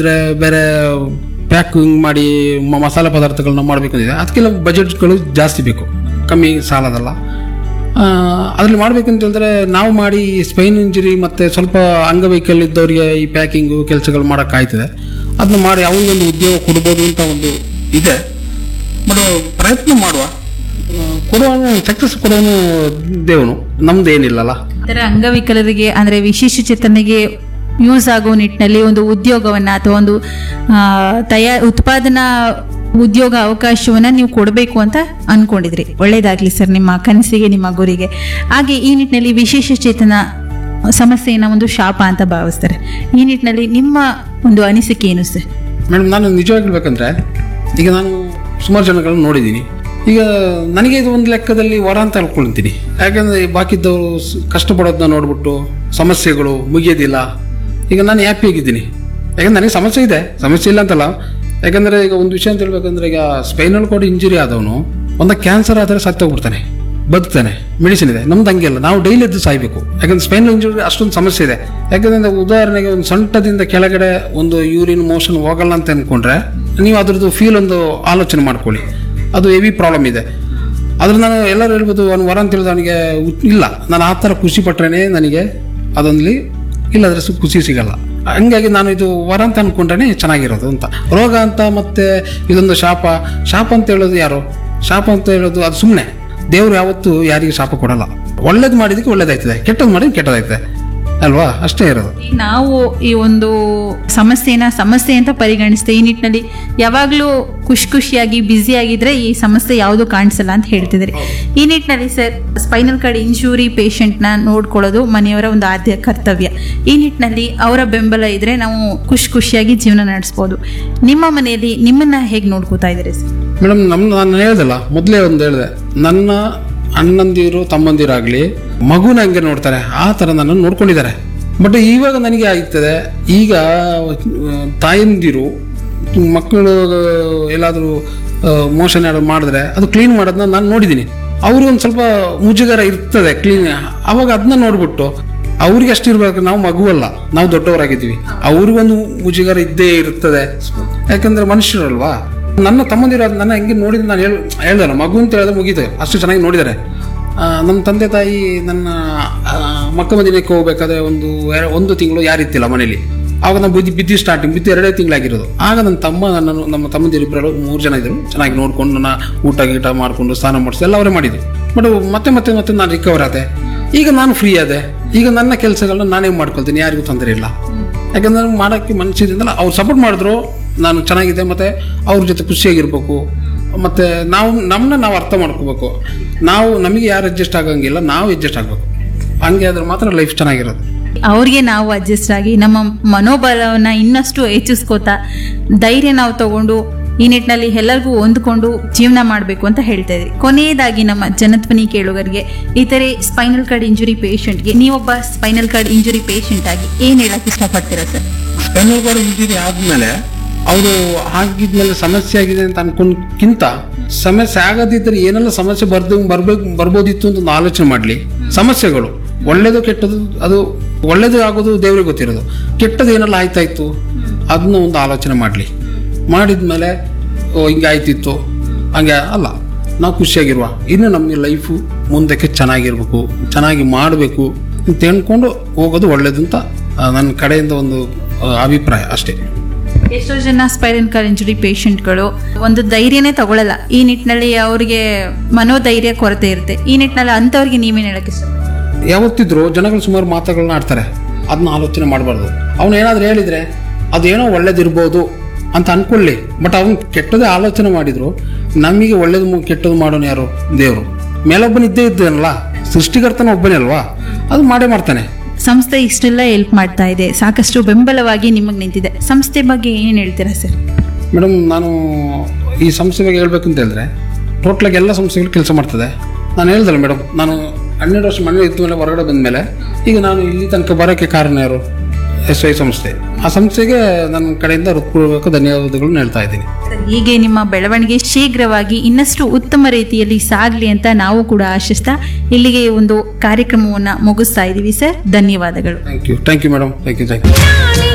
ಅಂದರೆ ಬೇರೆ ಪ್ಯಾಕಿಂಗ್ ಮಾಡಿ ಮ- ಮಸಾಲೆ ಪದಾರ್ಥಗಳನ್ನ ಮಾಡಬೇಕಂದಿದೆ ಅದಕ್ಕೆಲ್ಲ ಬಜೆಟ್ಗಳು ಜಾಸ್ತಿ ಬೇಕು ಕಮ್ಮಿ ಸಾಲದಲ್ಲ ಅದರಲ್ಲಿ ಮಾಡ್ಬೇಕಂತ ಹೇಳಿದ್ರೆ ನಾವು ಮಾಡಿ ಸ್ಪೈನ್ ಇಂಜುರಿ ಮತ್ತು ಸ್ವಲ್ಪ ಅಂಗವೈಕಲ್ಯ ಇದ್ದವರಿಗೆ ಈ ಪ್ಯಾಕಿಂಗು ಕೆಲಸಗಳು ಮಾಡೋಕ್ಕಾಯ್ತದೆ ಅದನ್ನ ಮಾಡಿ ಅವನಿಗೊಂದು ಉದ್ಯೋಗ ಕೊಡ್ಬೋದು ಅಂತ ಒಂದು ಇದೆ ಬಟ್ ಪ್ರಯತ್ನ ಮಾಡುವ ಕೊಡುವನು ಸಕ್ಸಸ್ ಕೊಡೋನು ದೇವನು ನಮ್ದು ಏನಿಲ್ಲಲ್ಲ ಇತರ ಅಂಗವಿಕಲರಿಗೆ ಅಂದ್ರೆ ವಿಶೇಷ ಚೇತನಿಗೆ ಯೂಸ್ ಆಗೋ ನಿಟ್ಟಿನಲ್ಲಿ ಒಂದು ಉದ್ಯೋಗವನ್ನ ಅಥವಾ ಒಂದು ಆ, ತಯಾ ಉತ್ಪಾದನಾ ಉದ್ಯೋಗ ಅವಕಾಶವನ್ನ ನೀವು ಕೊಡಬೇಕು ಅಂತ ಅನ್ಕೊಂಡಿದ್ರಿ ಒಳ್ಳೇದಾಗ್ಲಿ ಸರ್ ನಿಮ್ಮ ಕನಸಿಗೆ ನಿಮ್ಮ ಗುರಿಗೆ ಹಾಗೆ ಈ ನಿಟ್ಟಿನಲ್ಲಿ ವಿಶೇಷ ಚೇತನ ಸಮಸ್ಯೆಯನ್ನ ಒಂದು ಶಾಪ ಅಂತ ಭಾವಿಸ್ತಾರೆ ಈ ನಿಟ್ಟಿನಲ್ಲಿ ನಿಮ್ಮ ಒಂದು ಅನಿಸಿಕೆ ಏನು ಸರ್ ಮೇಡಮ್ ನಾನು ನಿಜವಾಗಿ ಹೇಳ್ಬೇಕಂದ್ರೆ ಈಗ ನಾನು ಸುಮಾರು ಜನಗಳನ್ನ ನೋಡಿದ್ದೀನಿ ಈಗ ನನಗೆ ಇದು ಒಂದು ಲೆಕ್ಕದಲ್ಲಿ ವರ ಅಂತ ಅನ್ಕೊಳ್ತೀನಿ ಯಾಕಂದರೆ ಬಾಕಿದ್ದವರು ಸ್- ಕಷ್ಟಪಡೋದನ್ನ ನೋಡ್ಬಿಟ್ಟು ಸಮಸ್ಯೆಗಳು ಮುಗಿಯೋದಿಲ್ಲ ಈಗ ನಾನು ಹ್ಯಾಪಿ ಆಗಿದ್ದೀನಿ ಯಾಕಂದ್ರೆ ನನಗೆ ಸಮಸ್ಯೆ ಇದೆ ಸಮಸ್ಯೆ ಇಲ್ಲ ಅಂತಲ್ಲ ಯಾಕಂದರೆ ಈಗ ಒಂದು ವಿಷಯ ಅಂತ ಹೇಳ್ಬೇಕಂದ್ರೆ ಈಗ ಸ್ಪೈನಲ್ ಕೋಡ್ ಇಂಜುರಿ ಆದವನು ಒಂದು ಕ್ಯಾನ್ಸರ್ ಆದರೆ ಸತ್ತೋಗ್ಬಿಡ್ತಾನೆ ಬದುಕ್ತಾನೆ ಮೆಡಿಸಿನ್ ಇದೆ ನಮ್ದು ಹಂಗಿಲ್ಲ ನಾವು ಡೈಲಿ ಎದ್ದು ಸಾಯ್ಬೇಕು ಯಾಕಂದ್ರೆ ಸ್ಪೈನಲ್ ಇಂಜುರಿ ಅಷ್ಟೊಂದು ಸಮಸ್ಯೆ ಇದೆ ಯಾಕಂದ್ರೆ ಉದಾಹರಣೆಗೆ ಒಂದು ಸೊಂಟದಿಂದ ಕೆಳಗಡೆ ಒಂದು ಯೂರಿನ್ ಮೋಷನ್ ಹೋಗಲ್ಲ ಅಂತ ಅನ್ಕೊಂಡ್ರೆ ನೀವು ಅದ್ರದ್ದು ಫೀಲ್ ಒಂದು ಆಲೋಚನೆ ಮಾಡ್ಕೊಳ್ಳಿ ಅದು ಹೆವಿ ಪ್ರಾಬ್ಲಮ್ ಇದೆ ಆದ್ರೆ ನಾನು ಎಲ್ಲರೂ ಹೇಳ್ಬೋದು ಅವ್ನು ವರ ಅಂತ ಹೇಳಿದ ಅವನಿಗೆ ಇಲ್ಲ ನಾನು ಆ ಥರ ಖುಷಿ ಪಟ್ರೇನೆ ನನಗೆ ಅದೊಂದ್ಲಿ ಇಲ್ಲದ್ರೆ ಸು ಖುಷಿ ಸಿಗಲ್ಲ ಹಂಗಾಗಿ ನಾನು ಇದು ವರ ಅಂತ ಅನ್ಕೊಂಡ್ರೆ ಚೆನ್ನಾಗಿರೋದು ಅಂತ ರೋಗ ಅಂತ ಮತ್ತೆ ಇದೊಂದು ಶಾಪ ಶಾಪ ಅಂತ ಹೇಳೋದು ಯಾರು ಶಾಪ ಅಂತ ಹೇಳೋದು ಅದು ಸುಮ್ಮನೆ ದೇವ್ರು ಯಾವತ್ತೂ ಯಾರಿಗೆ ಶಾಪ ಕೊಡಲ್ಲ ಒಳ್ಳೇದು ಮಾಡಿದಕ್ಕೆ ಒಳ್ಳೇದಾಯ್ತದೆ ಕೆಟ್ಟದ್ದು ಮಾಡಿದ್ರೆ ಕೆಟ್ಟದಾಯ್ತದೆ ಅಲ್ವಾ ಅಷ್ಟೇ ಇರೋದು ನಾವು ಈ ಒಂದು ಸಮಸ್ಯೆನ ಸಮಸ್ಯೆ ಅಂತ ಪರಿಗಣಿಸ್ತೇವೆ ಈ ನಿಟ್ಟಿನಲ್ಲಿ ಯಾವಾಗಲೂ ಖುಷಿ ಖುಷಿಯಾಗಿ ಬ್ಯುಸಿ ಆಗಿದ್ರೆ ಈ ಸಮಸ್ಯೆ ಯಾವುದು ಕಾಣಿಸಲ್ಲ ಅಂತ ಹೇಳ್ತಿದ್ರಿ ಈ ನಿಟ್ಟಿನಲ್ಲಿ ಸರ್ ಸ್ಪೈನಲ್ ಕಾರ್ಡ್ ಇಂಜೂರಿ ಪೇಷಂಟ್ನ ನೋಡ್ಕೊಳ್ಳೋದು ಮನೆಯವರ ಒಂದು ಆದ್ಯ ಕರ್ತವ್ಯ ಈ ನಿಟ್ಟಿನಲ್ಲಿ ಅವರ ಬೆಂಬಲ ಇದ್ರೆ ನಾವು ಖುಷಿ ಖುಷಿಯಾಗಿ ಜೀವನ ನಡೆಸ್ಬೋದು ನಿಮ್ಮ ಮನೆಯಲ್ಲಿ ನಿಮ್ಮನ್ನ ಹೇಗೆ ನೋಡ್ಕೋತಾ ಇದ್ದೀರಿ ಸರ್ ಮೇಡಮ್ ನಮ್ಮ ನಾನು ಹೇಳ್ದಲ್ಲ ಮೊದಲೇ ಒಂದು ಹೇಳಿದೆ ನನ್ನ ಅಣ್ಣಂದಿರು ತಮ್ಮಂದಿರಾಗಲಿ ಮಗುನ ಹಂಗೆ ನೋಡ್ತಾರೆ ಆ ಥರ ನನ್ನನ್ನು ನೋಡ್ಕೊಂಡಿದ್ದಾರೆ ಬಟ್ ಇವಾಗ ನನಗೆ ಆಗ್ತದೆ ಈಗ ಆ, ತಾಯಂದಿರು ಮಕ್ಕಳು ಎಲ್ಲಾದರೂ ಮೋಷನ್ ಯಾರು ಮಾಡಿದ್ರೆ ಅದು ಕ್ಲೀನ್ ಮಾಡೋದನ್ನ ನಾನು ನೋಡಿದ್ದೀನಿ ಅವರು ಒಂದು ಸ್ವಲ್ಪ ಮುಜುಗರ ಇರ್ತದೆ ಕ್ಲೀನ್ ಅವಾಗ ಅದನ್ನ ನೋಡ್ಬಿಟ್ಟು ಅವ್ರಿಗೆ ಅಷ್ಟು ಇರ್ಬೇಕು ನಾವು ಮಗುವಲ್ಲ ನಾವು ದೊಡ್ಡವರಾಗಿದ್ದೀವಿ ಅವ್ರಿಗೊಂದು ಮುಜುಗರ ಇದ್ದೇ ಇರ್ತದೆ ಯಾಕಂದ್ರೆ ಮನುಷ್ಯರಲ್ವಾ ನನ್ನ ತಮ್ಮಂದಿರ ನನ್ನ ಹೆಂಗೆ ನೋಡಿದ್ರೆ ನಾನು ಹೇಳ ಹೇಳ್ದಲ್ಲ ಮಗು ಅಂತ ಹೇಳಿದ್ರೆ ಮುಗೀತು ಅಷ್ಟು ಚೆನ್ನಾಗಿ ನೋಡಿದ್ದಾರೆ ಆ, ನಮ್ಮ ತಂದೆ ತಾಯಿ ನನ್ನ ಆ, ಮಕ್ಕ ಮದಿನಕ್ಕೆ ಹೋಗ್ಬೇಕಾದ್ರೆ ಒಂದು ಎರ- ಒಂದು ತಿಂಗಳು ಯಾರಿತ್ತಿಲ್ಲ ಮನೇಲಿ ಆವಾಗ ನಾವು ಬುದ್ಧಿ ಬಿದ್ದು ಸ್ಟಾರ್ಟಿಂಗ್ ಬಿದ್ದು ಎರಡೇ ತಿಂಗಳಾಗಿರೋದು ಆಗ ನನ್ನ ತಮ್ಮ ನನ್ನನ್ನು ನಮ್ಮ ತಮ್ಮಂದಿರಿಬ್ಬರು ಮೂರು ಜನ ಇದ್ದರು ಚೆನ್ನಾಗಿ ನೋಡ್ಕೊಂಡು ನನ್ನ ಊಟ ಗೀಟ ಮಾಡಿಕೊಂಡು ಸ್ನಾನ ಮಾಡಿಸಿ ಎಲ್ಲ ಅವರೇ ಮಾಡಿದ್ರು ಬಟ್ ಮತ್ತೆ ಮತ್ತೆ ಮತ್ತೆ ನಾನು ರಿಕವರ್ ಆದೆ ಈಗ ನಾನು ಫ್ರೀ ಆದೆ ಈಗ ನನ್ನ ಕೆಲಸಗಳನ್ನ ನಾನೇ ಮಾಡ್ಕೊಳ್ತೀನಿ ಯಾರಿಗೂ ತೊಂದರೆ ಇಲ್ಲ ಯಾಕಂದ್ರೆ ಮಾಡೋಕ್ಕೆ ಮನಸ್ಸಿದಿಂದಲ್ಲ ಅವ್ರು ಸಪೋರ್ಟ್ ಮಾಡಿದ್ರು ನಾನು ಚೆನ್ನಾಗಿದೆ ಮತ್ತು ಅವ್ರ ಜೊತೆ ಖುಷಿಯಾಗಿರ್ಬೇಕು ಮತ್ತು ನಾವು ನಮ್ಮನ್ನ ನಾವು ಅರ್ಥ ಮಾಡ್ಕೋಬೇಕು ನಾವು ನಮಗೆ ಯಾರು ಅಡ್ಜಸ್ಟ್ ಆಗಂಗಿಲ್ಲ ನಾವು ಅಡ್ಜಸ್ಟ್ ಆಗಬೇಕು ಹಂಗೆ ಆದ್ರೆ ಮಾತ್ರ ಲೈಫ್ ಚೆನ್ನಾಗಿರೋದು ಅವ್ರಿಗೆ ನಾವು ಅಡ್ಜಸ್ಟ್ ಆಗಿ ನಮ್ಮ ಮನೋಬಲವನ್ನ ಇನ್ನಷ್ಟು ಹೆಚ್ಚಿಸ್ಕೋತಾ ಧೈರ್ಯ ನಾವು ತಗೊಂಡು ಈ ನಿಟ್ಟಿನಲ್ಲಿ ಎಲ್ಲರಿಗೂ ಹೊಂದ್ಕೊಂಡು ಜೀವನ ಮಾಡಬೇಕು ಅಂತ ಹೇಳ್ತಾ ಇದ್ರಿ ಕೊನೆಯದಾಗಿ ನಮ್ಮ ಜನಧ್ವನಿ ಕೇಳುಗರಿಗೆ ಇತರೆ ಸ್ಪೈನಲ್ ಕಾರ್ಡ್ ಇಂಜುರಿ ಪೇಷಂಟ್ಗೆ ನೀವೊಬ್ಬ ಸ್ಪೈನಲ್ ಕಾರ್ಡ್ ಇಂಜುರಿ ಪೇಷಂಟ್ ಆಗಿ ಏನ್ ಹೇಳಕ್ ಇಷ್ಟಪಡ್ತೀರಾ ಸರ್ ಸ್ಪೈನಲ್ ಕಾರ್ಡ್ ಇಂಜುರಿ ಆದ್ಮೇಲೆ ಅವರು ಆಗಿದ್ಮೇಲೆ ಸಮಸ್ಯೆ ಆಗಿದೆ ಅಂತ ಅನ್ಕೊಂಡ್ಕಿಂತ ಸಮಸ್ಯೆ ಆಗದಿದ್ದರೆ ಏನೆಲ್ಲ ಸಮಸ್ಯೆ ಬರ್ದು ಬರ್ಬೇಕು ಬರ್ಬೋದಿತ್ತು ಅಂತ ಒಂದು ಆಲೋಚನೆ ಮಾಡಲಿ ಸಮಸ್ಯೆಗಳು ಒಳ್ಳೇದು ಕೆಟ್ಟದು ಅದು ಒಳ್ಳೇದು ಆಗೋದು ದೇವ್ರಿಗೆ ಗೊತ್ತಿರೋದು ಕೆಟ್ಟದ್ದು ಏನೆಲ್ಲ ಆಯ್ತಾಯ್ತು ಅದನ್ನ ಒಂದು ಆಲೋಚನೆ ಮಾಡಲಿ ಮಾಡಿದ್ಮೇಲೆ ಓ ಹಿಂಗೆ ಆಯ್ತಿತ್ತು ಹಂಗೆ ಅಲ್ಲ ನಾವು ಖುಷಿಯಾಗಿರುವ ಇನ್ನು ನಮ್ಮ ಲೈಫು ಮುಂದಕ್ಕೆ ಚೆನ್ನಾಗಿರ್ಬೇಕು ಚೆನ್ನಾಗಿ ಮಾಡಬೇಕು ಅಂತ ಹೇಳ್ಕೊಂಡು ಹೋಗೋದು ಒಳ್ಳೇದು ಅಂತ ಆ, ನನ್ನ ಕಡೆಯಿಂದ ಒಂದು ಆ, ಅಭಿಪ್ರಾಯ ಅಷ್ಟೇ ಎಷ್ಟೋ ಜನ ಸ್ಪೈನಲ್ ಕಾರ್ಡ್ ಇಂಜುರಿ ಪೇಷಂಟ್ಗಳು ಒಂದು ಧೈರ್ಯನೇ ತಗೊಳ್ಳಲ್ಲ ಈ ನಿಟ್ಟಿನಲ್ಲಿ ಅವರಿಗೆ ಮನೋಧೈರ್ಯ ಕೊರತೆ ಇರುತ್ತೆ ಈ ನಿಟ್ಟಿನಲ್ಲಿ ಅಂಥವ್ರಿಗೆ ನೀವೇನು ಹೇಳಕ್ ಇಷ್ಟ ಯಾವತ್ತಿದ್ರು ಜನಗಳು ಸುಮಾರು ಮಾತುಗಳನ್ನ ಆಡ್ತಾರೆ ಅದನ್ನ ಆಲೋಚನೆ ಮಾಡಬಾರ್ದು ಅವನು ಏನಾದರೂ ಹೇಳಿದ್ರೆ ಅದೇನೋ ಒಳ್ಳೇದಿರ್ಬೋದು ಅಂತ ಅನ್ಕೊಳ್ಳಿ ಬಟ್ ಅವನು ಕೆಟ್ಟದೇ ಆಲೋಚನೆ ಮಾಡಿದ್ರು ನಮಗೆ ಒಳ್ಳೇದು ಮು- ಕೆಟ್ಟದ್ದು ಮಾಡೋನು ಯಾರು ದೇವರು ಮೇಲೊಬ್ಬನ ಇದ್ದೇ ಇದ್ದಾನಲ್ಲ ಸೃಷ್ಟಿಕರ್ತನ ಒಬ್ಬನೇ ಅಲ್ವಾ ಅದು ಮಾಡೇ ಮಾಡ್ತಾನೆ ಸಂಸ್ಥೆ ಇಷ್ಟೆಲ್ಲ ಹೆಲ್ಪ್ ಮಾಡ್ತಾ ಇದೆ ಸಾಕಷ್ಟು ಬೆಂಬಲವಾಗಿ ನಿಮಗೆ ನಿಂತಿದೆ ಸಂಸ್ಥೆ ಬಗ್ಗೆ ಏನೇನು ಹೇಳ್ತೀರಾ ಸರ್ ಮೇಡಮ್ ನಾನು ಈ ಸಂಸ್ಥೆ ಬಗ್ಗೆ ಹೇಳ್ಬೇಕು ಅಂತ ಹೇಳಿದ್ರೆ ಟೋಟ್ಲಾಗಿ ಎಲ್ಲ ಸಂಸ್ಥೆಗಳು ಕೆಲಸ ಮಾಡ್ತದೆ ನಾನು ಹೇಳ್ದಲ್ಲ ಮೇಡಮ್ ನಾನು ಹನ್ನೆರಡು ವರ್ಷ ಮನೇಲಿ ಇದ್ದ ಮೇಲೆ ಹೊರಗಡೆ ಬಂದ ಮೇಲೆ ಈಗ ನಾನು ಇಲ್ಲಿ ತನಕ ಬರೋಕ್ಕೆ ಕಾರಣ ಯಾರು ಎಸ್ ಐ ಸಂಸ್ಥೆ ಆ ಸಂಸ್ಥೆಗೆ ನನ್ನ ಕಡೆಯಿಂದ ಹೃತ್ಪೂರ್ವಕ ಧನ್ಯವಾದಗಳನ್ನು ಹೇಳ್ತಾ ಇದ್ದೀನಿ ಹೀಗೆ ನಿಮ್ಮ ಬೆಳವಣಿಗೆ ಶೀಘ್ರವಾಗಿ ಇನ್ನಷ್ಟು ಉತ್ತಮ ರೀತಿಯಲ್ಲಿ ಸಾಗಲಿ ಅಂತ ನಾವು ಕೂಡ ಆಶಿಸ್ತಾ ಇಲ್ಲಿಗೆ ಈ ಒಂದು ಕಾರ್ಯಕ್ರಮವನ್ನು ಮುಗಿಸ್ತಾ ಇದ್ದೀವಿ ಸರ್ ಧನ್ಯವಾದಗಳು thank you thank you madam thank you thank you ಜಾಣೆ